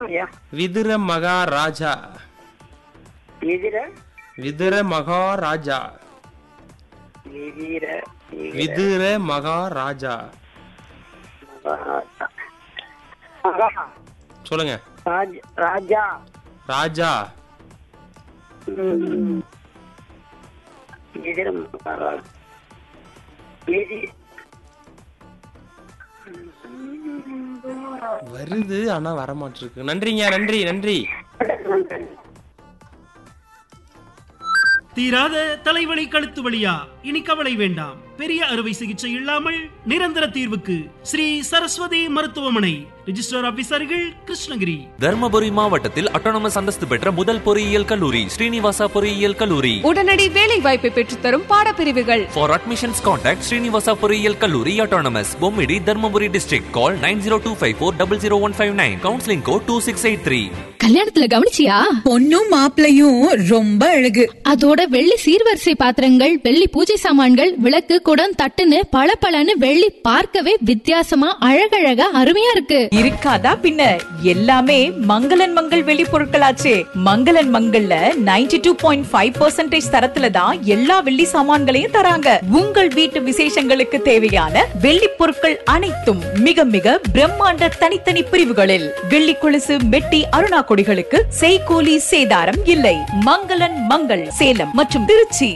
ஐயா விதுர மகாராஜா எதிர விதுர மகாராஜா எதிர விதுர மகாராஜா மகா சொல்லுங்க ராஜ் ராஜா ராஜா ம். எதிர மகாராஜா எதி வருது ஆனா வரமாட்டிருக்கு நன்றிங்க நன்றி நன்றி தீராத தலைவலி கழுத்து வலியா இனி கவலை வேண்டாம் பெரிய அறுவை சிகிச்சை இல்லாமல் நிரந்தர தீர்வுக்கு ஸ்ரீ சரஸ்வதி மருத்துவமனை ரிஜிஸ்டர் ஆபீசர்கள் கிருஷ்ணகிரி தர்மபுரி மாவட்டத்தில் அட்டானமஸ் அந்தஸ்து பெற்ற முதல் பொறியியல் கல்லூரி ஸ்ரீனிவாசா பொறியியல் கல்லூரி உடனடி வேலை வாய்ப்பை பெற்றுத்தரும் பாடப்பிரிவுகள் For admissions contact Srinivasa பொறியியல் கல்லூரி autonomous Bommidi Dharmapuri district call 9025400159 counseling code 2683 கல்யாணத்துல கவனிச்சியா பொண்ணும் மாப்பிளையும் ரொம்ப அழகு அதோட வெள்ளி சீர்வரிசை பாத்திரங்கள் வெள்ளி பூஜை சாமான்கள் விளக்கு குடம் தட்டுன்னு பளபளன்னு வெள்ளி பார்க்கவே வித்தியாசமா அழகழகா அருமையா இருக்கு இருக்காதா பின்ன எல்லாமே மங்களன் மங்கள் வெளி பொருட்களாச்சே மங்களன் மங்கள்ல 92.5% டூ பாயிண்ட் ஃபைவ் பர்சன்டேஜ் தரத்துல தான் எல்லா வெள்ளி சாமான்களையும் தராங்க உங்கள் வீட்டு விசேஷங்களுக்கு தேவையான வெள்ளி பொருட்கள் அனைத்தும் மிக மிக பிரம்மாண்ட தனித்தனி பிரிவுகளில் வெள்ளி கொலுசு மெட்டி அருணா கொடிகளுக்கு செய்கூலி சேதாரம் இல்லை மங்களன் மங்கள் சேலம் மற்றும் திருச்சி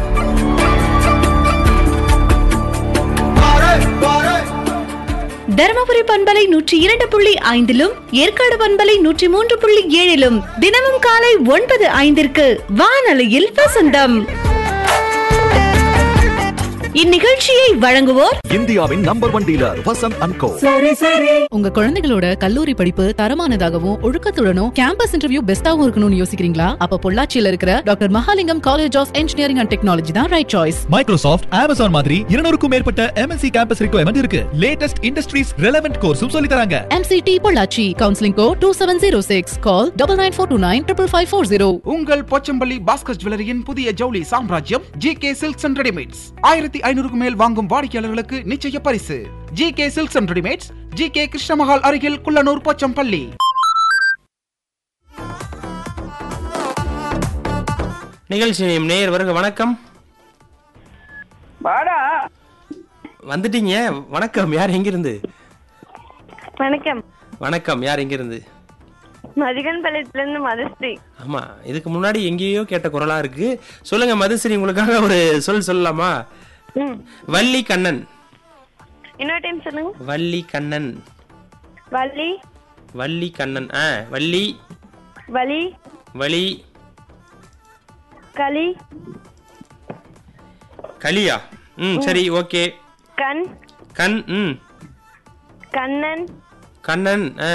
தருமபுரி பண்பலை நூற்றி இரண்டு புள்ளி ஐந்திலும் ஏற்காடு பண்பலை நூற்றி மூன்று புள்ளி ஏழிலும் தினமும் காலை ஒன்பது ஐந்திற்கு வானொலியில் வசந்தம் இந்நிகழ்ச்சியை வழங்குவோர் இந்தியாவின் number one dealer Vasanth and co உங்க குழந்தைகளோட கல்லூரி படிப்பு தரமானதாகவும் ஒழுக்கத்துடனும் கேம்பஸ் இன்டர்வியூ பெஸ்டாவும் இருக்கணும்னு யோசிக்கிறீங்களா அப்ப பொள்ளாச்சியில இருக்கிற doctor Mahalingam college of engineering and technology தான் ரைட் சாய்ஸ் மைக்ரோசாஃப்ட் அமேசான் மாதிரி இருநூறுக்கும் மேற்பட்ட எம்என்சி கேம்பஸ் ரிக்வயர்மெண்ட் இருக்கு லேட்டஸ்ட் இண்டஸ்ட்ரீஸ் ரெலவென்ட் கோர்ஸும் சொல்லி தராங்க MCT Pollachi counselling code two seven zero six call double nine four two nine triple five four zero உங்கள் போச்சம்பள்ளி பாஸ்கர் ஜுவல்லரியின் புதிய ஜவுளி சாம்ராஜ்யம் G K silks and readymades ஆயிரத்தி ஐநூறுக்கு மேல் வாங்கும் வாடிக்கையாளர்களுக்கு நிச்சய பரிசு G K silks and readymades G K Krishnamahal அருகில் குள்ளனூர் போச்சம்பள்ளி நிகழ்ச்சி நேயர் வருக வணக்கம் வாடா வந்துட்டீங்க வணக்கம் யார் எங்கிருந்து வணக்கம் வணக்கம் யார் எங்கிருந்து மதிகன் பாளையத்துல இருந்து மதஸ்ரீ ஆமா இதுக்கு முன்னாடி எங்கேயோ கேட்ட குரலா இருக்கு சொல்லுங்க மதுஸ்ரீ உங்களுக்காக ஒரு சொல் சொல்லலாமா ம் வள்ளி கண்ணன் இன்னொரு டைம் சொல்லுங்க வள்ளி கண்ணன் வலி வள்ளி கண்ணன் ஆ வள்ளி வலி வலி களி களியா ம் சரி ஓகே கண் கண் ம் கண்ணன் கண்ணன் ஆ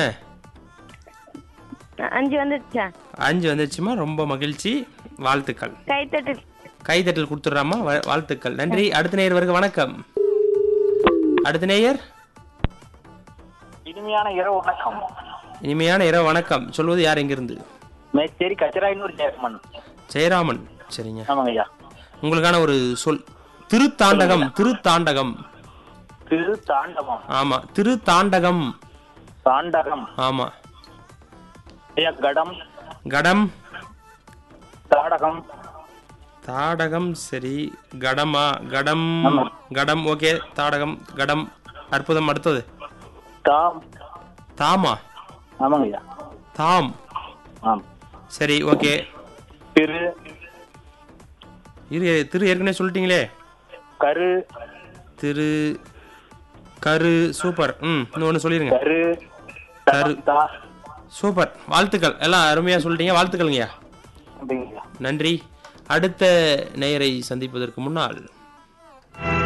அஞ்சு வந்துருச்சா அஞ்சு வந்துச்சுமா ரொம்ப மகிழ்ச்சி வாழ்த்துக்கள் கைத்தட்டு கைதட்டல் கொடுத்துட்றாமா வா- வாழ்த்துக்கள் நன்றி அடுத்த நேயர் வருக வணக்கம் அடுத்த நேயர் இனிமையான இரவு வணக்கம் இனிமையான இரவு வணக்கம் சொல்வது யார் எங்கிருந்து மேச்சேரி கச்சராயனூர் ஜெயக்குமன் ஜெயராமன் சரிங்க ஆமாங்க ஐயா உங்களுக்கான ஒரு சொல் திருத்தாண்டகம் திருத்தாண்டகம் திரு தாண்டவம் ஆமா திருத்தாண்டகம் தாண்டகம் ஆமா ஐயா கடம் கடம் தாடகம் தாடகம் சரி கடமா கடம் ஆமா. கடம் ஓகே தாடகம் கடம் அற்புதம் அடுத்தது தாம் தாமா ஆமாங்க ஐயா தாம் ஆம் சரி ஓகே திரு இரு திரு ஏற்கனவே சொல்லிட்டீங்களே கரு திரு கரு சூப்பர் ம் இன்னொன்று சொல்லிருங்க கரு கரு தா சூப்பர் வாழ்த்துக்கள் எல்லாம் அருமையாக சொல்லிட்டீங்க வாழ்த்துக்கள்ங்கய்யா அப்படிங்க ஐயா நன்றி அடுத்த நேயரை சந்திப்பதற்கு முன்னால்